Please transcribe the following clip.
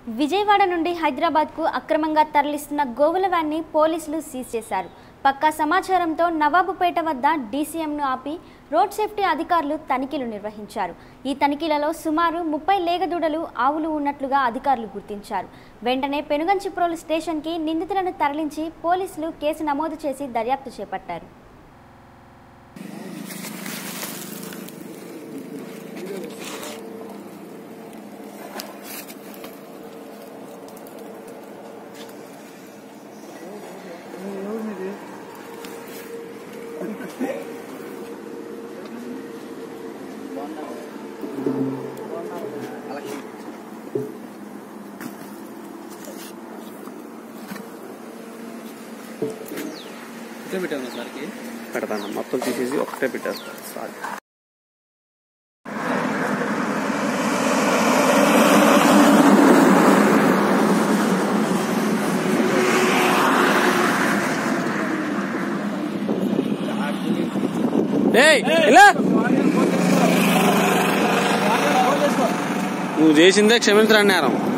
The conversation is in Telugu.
విజయవాడ నుండి హైదరాబాద్కు అక్రమంగా తరలిస్తున్న గోవుల వ్యాన్ని పోలీసులు సీజ్ చేశారు పక్కా సమాచారంతో నవాబుపేట వద్ద డీసీఎంను ఆపి రోడ్ సేఫ్టీ అధికారులు తనిఖీలు నిర్వహించారు ఈ తనిఖీలలో సుమారు ముప్పై లేగదూడలు ఆవులు ఉన్నట్లుగా అధికారులు గుర్తించారు వెంటనే పెనుగంచిప్రోలు స్టేషన్కి నిందితులను తరలించి పోలీసులు కేసు నమోదు చేసి దర్యాప్తు చేపట్టారు ఒకటే పెట్టాను సార్కి పెడతాను మొత్తం తీసేసి ఒకటే పెట్టేస్తాను సారీ ఏయ్, ఇలా. నువ్వు చేసిందే క్షమించరా నేరం